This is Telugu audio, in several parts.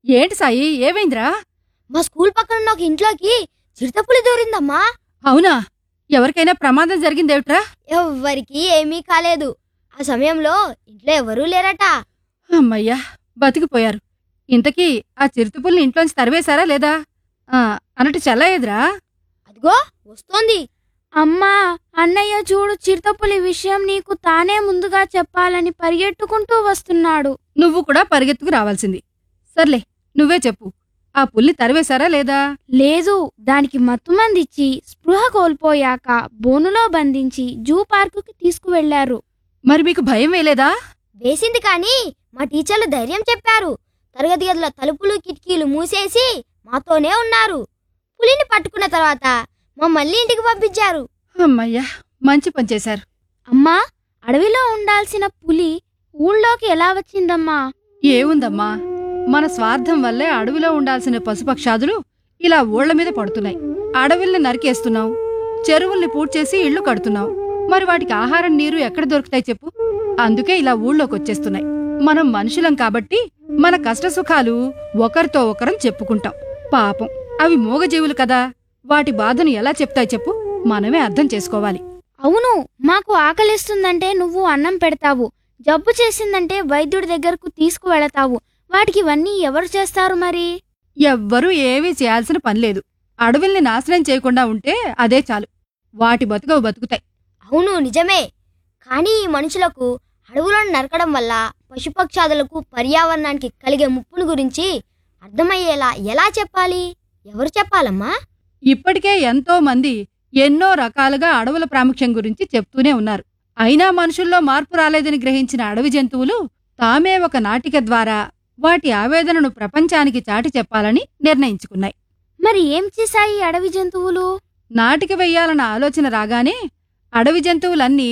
ఏంటి సాయి ఏమైందిరా మా స్కూల్ పక్కన ఉన్న ఒక ఇంట్లోకి చిరుతపులి దూరిందమ్మా అవునా ఎవరికైనా ప్రమాదం జరిగిందేమిట్రా ఎవ్వరికి ఏమీ కాలేదు ఆ సమయంలో ఇంట్లో ఎవరూ లేరట అమ్మయ్యా బతికిపోయారు ఇంతకీ ఆ చిరుతపుల్ని ఇంట్లోంచి తరివేశారా లేదా ఆ, అన్నట్టు చెల్లయ్యదురా అదిగో వస్తోంది అమ్మా అన్నయ్య చూడు చిరుతపులి విషయం నీకు తానే ముందుగా చెప్పాలని పరిగెట్టుకుంటూ వస్తున్నాడు నువ్వు కూడా పరిగెత్తుకు రావాల్సింది సర్లే నువ్వే చెప్పు ఆ పుల్ని తరివేశారా లేదా లేదు దానికి మత్తుమందిచ్చి స్పృహ కోల్పోయాక బోనులో బంధించి జూ పార్కుకి తీసుకువెళ్లారు మరి మీకు భయం వేయలేదా వేసింది కానీ మా టీచర్లు ధైర్యం చెప్పారు తరగతి గదుల తలుపులు కిటికీలు మూసేసి మాతోనే ఉన్నారు పులిని పట్టుకున్న తర్వాత మమ్మల్ని ఇంటికి పంపించారు అమ్మయ్యా మంచి పని చేశారు అమ్మా అడవిలో ఉండాల్సిన పులి ఊళ్ళోకి ఎలా వచ్చిందమ్మా ఏముందమ్మా మన స్వార్థం వల్లే అడవిలో ఉండాల్సిన పశుపక్షాదులు ఇలా ఊళ్ల మీద పడుతున్నాయి అడవుల్ని నరికేస్తున్నావు చెరువుల్ని పూడ్చేసి ఇళ్లు కడుతున్నావు మరి వాటికి ఆహారం నీరు ఎక్కడ దొరుకుతాయి చెప్పు అందుకే ఇలా ఊళ్ళోకి వచ్చేస్తున్నాయి మనం మనుషులం కాబట్టి మన కష్టసుఖాలు ఒకరితో ఒకరం చెప్పుకుంటాం పాపం అవి మూగజీవులు కదా వాటి బాధను ఎలా చెప్తాయి చెప్పు మనమే అర్థం చేసుకోవాలి అవును మాకు ఆకలిస్తుందంటే నువ్వు అన్నం పెడతావు జబ్బు చేసిందంటే వైద్యుడి దగ్గరకు తీసుకువెళతావు వాటికి ఇవన్నీ ఎవరు చేస్తారు మరి ఎవ్వరూ ఏమీ చేయాల్సిన పనిలేదు అడవుల్ని నాశనం చేయకుండా ఉంటే అదే చాలు వాటి బతుకవు బతుకుతాయి అవును నిజమే కానీ ఈ మనుషులకు అడవులను నరకడం వల్ల పశుపక్షాదులకు పర్యావరణానికి కలిగే ముప్పును గురించి అర్థమయ్యేలా ఎలా చెప్పాలి ఎవరు చెప్పాలమ్మా ఇప్పటికే ఎంతో మంది ఎన్నో రకాలుగా అడవుల ప్రాముఖ్యం గురించి చెప్తూనే ఉన్నారు అయినా మనుషుల్లో మార్పు రాలేదని గ్రహించిన అడవి జంతువులు తామే ఒక నాటిక ద్వారా వాటి ఆవేదనను ప్రపంచానికి చాటి చెప్పాలని నిర్ణయించుకున్నాయి మరి ఏం చేశాయి ఈ అడవి జంతువులు నాటిక వెయ్యాలన్న ఆలోచన రాగానే అడవి జంతువులన్నీ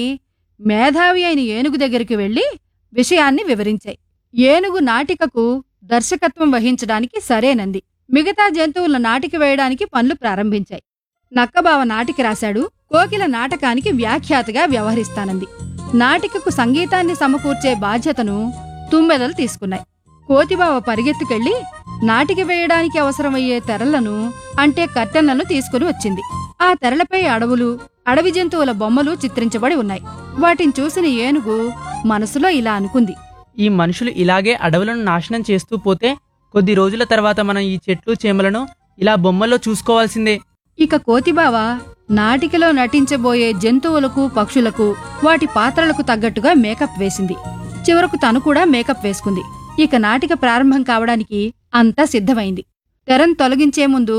మేధావి అయిన ఏనుగు దగ్గరికి వెళ్లి విషయాన్ని వివరించాయి ఏనుగు నాటికకు దర్శకత్వం వహించడానికి సరేనంది మిగతా జంతువుల నాటిక వేయడానికి పనులు ప్రారంభించాయి నక్కబావ నాటిక రాశాడు కోకిల నాటకానికి వ్యాఖ్యాతగా వ్యవహరిస్తానంది నాటికకు సంగీతాన్ని సమకూర్చే బాధ్యతను తుమ్మెదలు తీసుకున్నాయి కోతిబావ పరిగెత్తుకెళ్లి నాటిక వేయడానికి అవసరమయ్యే తెరలను అంటే కర్టెన్లను తీసుకుని వచ్చింది ఆ తెరలపై అడవులు అడవి జంతువుల బొమ్మలు చిత్రించబడి ఉన్నాయి వాటిని చూసిన ఏనుగు మనసులో ఇలా అనుకుంది ఈ మనుషులు ఇలాగే అడవులను నాశనం చేస్తూ పోతే కొద్ది రోజుల తర్వాత మనం ఈ చెట్లు చేమలను ఇలా బొమ్మల్లో చూసుకోవాల్సిందే ఇక కోతిబావ నాటికలో నటించబోయే జంతువులకు పక్షులకు వాటి పాత్రలకు తగ్గట్టుగా మేకప్ వేసింది చివరకు తను కూడా మేకప్ వేసుకుంది ఇక నాటిక ప్రారంభం కావడానికి అంతా సిద్ధమైంది తెరను తొలగించే ముందు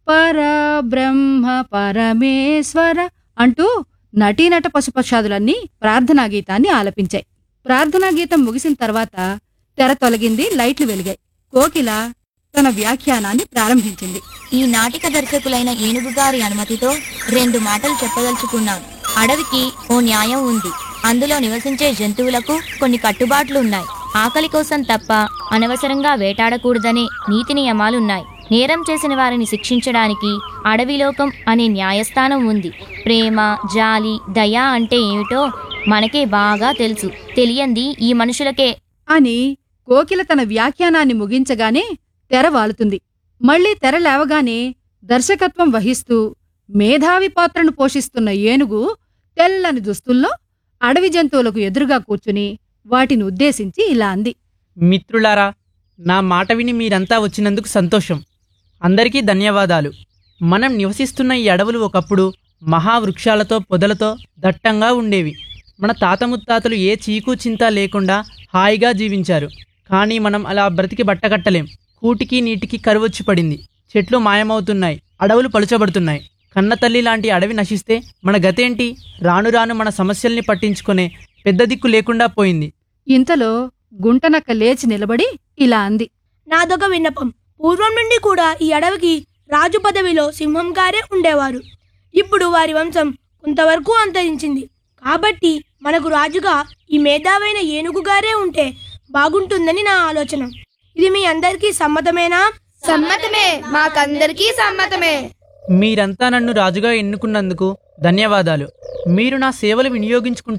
పరబ్రహ్మ పరమేశ్వర అంటూ నటీనట పశుపక్షాదులన్నీ ప్రార్థనా గీతాన్ని ఆలపించాయి ప్రార్థనా గీతం ముగిసిన తర్వాత తెర తొలగింది లైట్లు వెలిగాయి కోకిల తన వ్యాఖ్యానాన్ని ప్రారంభించింది ఈ నాటిక దర్శకులైన ఏనుగు గారి అనుమతితో రెండు మాటలు చెప్పదలుచుకున్నాను అడవికి ఓ న్యాయం ఉంది అందులో నివసించే జంతువులకు కొన్ని కట్టుబాట్లు ఉన్నాయి ఆకలి కోసం తప్ప అనవసరంగా వేటాడకూడదనే నీతి నియమాలున్నాయి నేరం చేసిన వారిని శిక్షించడానికి అడవిలోకం అనే న్యాయస్థానం ఉంది ప్రేమ జాలి దయ అంటే ఏమిటో మనకే బాగా తెలుసు తెలియంది ఈ మనుషులకే అని కోకిల తన వ్యాఖ్యానాన్ని ముగించగానే తెర వాలుతుంది మళ్ళీ తెర లేవగానే దర్శకత్వం వహిస్తూ మేధావి పాత్రను పోషిస్తున్న ఏనుగు తెల్లని దుస్తుల్లో అడవి జంతువులకు ఎదురుగా కూర్చుని వాటిని ఉద్దేశించి ఇలా అంది మిత్రులారా నా మాట విని మీరంతా వచ్చినందుకు సంతోషం అందరికీ ధన్యవాదాలు మనం నివసిస్తున్న ఈ అడవులు ఒకప్పుడు మహావృక్షాలతో పొదలతో దట్టంగా ఉండేవి మన తాత ముత్తాతలు ఏ చీకు చింత లేకుండా హాయిగా జీవించారు కానీ మనం అలా బ్రతికి బట్టకట్టలేం కూటికి నీటికి కరువొచ్చి పడింది చెట్లు మాయమవుతున్నాయి అడవులు పలుచబడుతున్నాయి కన్నతల్లి లాంటి అడవి నశిస్తే మన గతేంటి రాను రాను మన సమస్యల్ని పట్టించుకునే పెద్ద దిక్కు లేకుండా పోయింది ఇంతలో గుంటనక్క లేచి నిలబడి ఇలా అంది నాదొక విన్నపం పూర్వం నుండి కూడా ఈ అడవికి రాజు పదవిలో సింహం గారే ఉండేవారు ఇప్పుడు వారి వంశం కొంతవరకు అంతరించింది కాబట్టి మనకు రాజుగా ఈ మేధావైన ఏనుగు గారే ఉంటే బాగుంటుందని నా ఆలోచన ఇది మీ అందరికీ సమ్మతమేనా సమ్మతమే మాకందరికీ సమ్మతమే మీరంతా నన్ను రాజుగా ఎన్నుకున్నందుకు ధన్యవాదాలు మీరు నా సేవలు వినియోగించుకుంటే